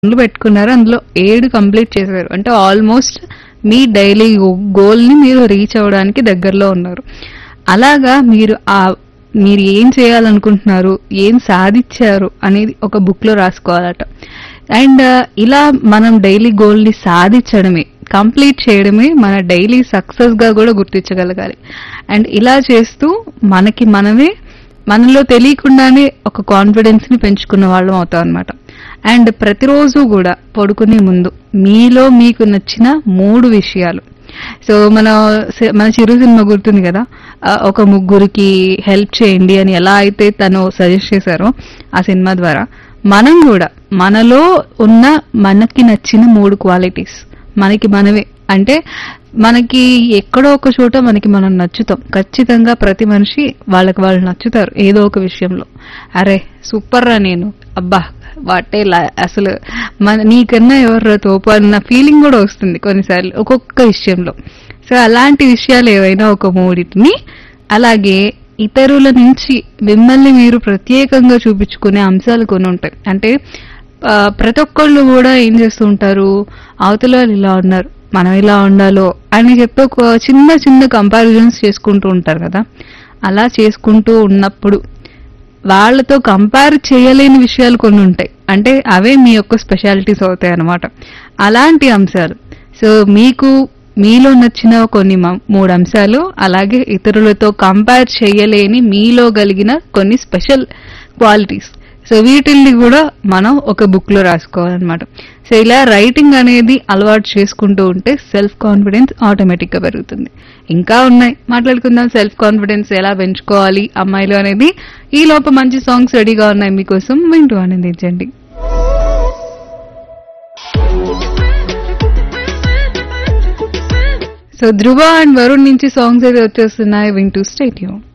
పనులు పెట్టుకున్నారు అందులో ఏడు కంప్లీట్ చేశారు అంటే ఆల్మోస్ట్ మీ డైలీ గోల్ ని మీరు రీచ్ అవ్వడానికి దగ్గరలో ఉన్నారు అలాగా మీరు ఆ మీరు ఏం చేయాలనుకుంటున్నారు ఏం సాధించారు అనేది ఒక బుక్ లో రాసుకోవాలట అండ్ ఇలా మనం డైలీ గోల్ ని సాధించడమే కంప్లీట్ చేయడమే మన డైలీ సక్సెస్ గా కూడా గుర్తించగలగాలి అండ్ ఇలా చేస్తూ మనకి మనమే మనలో తెలియకుండానే ఒక కాన్ఫిడెన్స్ ని పెంచుకున్న వాళ్ళం అవుతాం అనమాట అండ్ ప్రతిరోజు కూడా పడుకునే ముందు మీలో మీకు నచ్చిన మూడు విషయాలు సో మన సి- మన చిరు సినిమా గుర్తుంది కదా ఆ, ఒక ముగ్గురికి హెల్ప్ చేయండి అని ఎలా అయితే తను సజెస్ట్ చేశారో ఆ సినిమా ద్వారా మనం కూడా మనలో ఉన్న మనకి నచ్చిన మూడు క్వాలిటీస్ మనకి మనమే అంటే మనకి ఎక్కడో ఒక చోట మనకి మనం నచ్చుతాం ఖచ్చితంగా ప్రతి మనిషి వాళ్ళకి వాళ్ళు నచ్చుతారు ఏదో ఒక విషయంలో అరే సూపర్ రా నేను అబ్బా వాటే లా- అసలు మన నీకన్నా ఎవరు తోపు అన్న ఫీలింగ్ కూడా వస్తుంది కొన్నిసార్లు ఒక్కొక్క విషయంలో సో అలాంటి విషయాలు ఏవైనా ఒక మూడింటిని అలాగే ఇతరుల నుంచి మిమ్మల్ని మీరు ప్రత్యేకంగా చూపించుకునే అంశాలు కొన్ని ఉంటాయి అంటే ఆ, ప్రతి ఒక్కళ్ళు కూడా ఏం చేస్తూ ఉంటారు అవతల వాళ్ళు ఇలా ఉన్నారు మనం ఇలా ఉండాలో అని చెప్పి ఒక చిన్న చిన్న కంపారిజన్స్ చేసుకుంటూ ఉంటారు కదా అలా చేసుకుంటూ ఉన్నప్పుడు వాళ్ళతో కంపేర్ చేయలేని విషయాలు కొన్ని ఉంటాయి అంటే అవే మీ యొక్క స్పెషాలిటీస్ అవుతాయి అన్నమాట అలాంటి అంశాలు సో మీకు మీలో నచ్చిన కొన్ని మ- మూడు అంశాలు అలాగే ఇతరులతో కంపేర్ చేయలేని మీలో కలిగిన కొన్ని స్పెషల్ క్వాలిటీస్ సో వీటిల్ని కూడా మనం ఒక బుక్ లో రాసుకోవాలన్నమాట సో ఇలా రైటింగ్ అనేది అలవాటు చేసుకుంటూ ఉంటే సెల్ఫ్ కాన్ఫిడెన్స్ ఆటోమేటిక్ గా పెరుగుతుంది ఇంకా ఉన్నాయి మాట్లాడుకుందాం సెల్ఫ్ కాన్ఫిడెన్స్ ఎలా పెంచుకోవాలి అమ్మాయిలు అనేది ఈ లోపు మంచి సాంగ్స్ రెడీగా ఉన్నాయి మీకోసం వింటూ ఆనందించండి సో ధ్రువ అండ్ వరుణ్ నుంచి సాంగ్స్ అయితే వచ్చేస్తున్నాయి వింటూ స్టేట్యూన్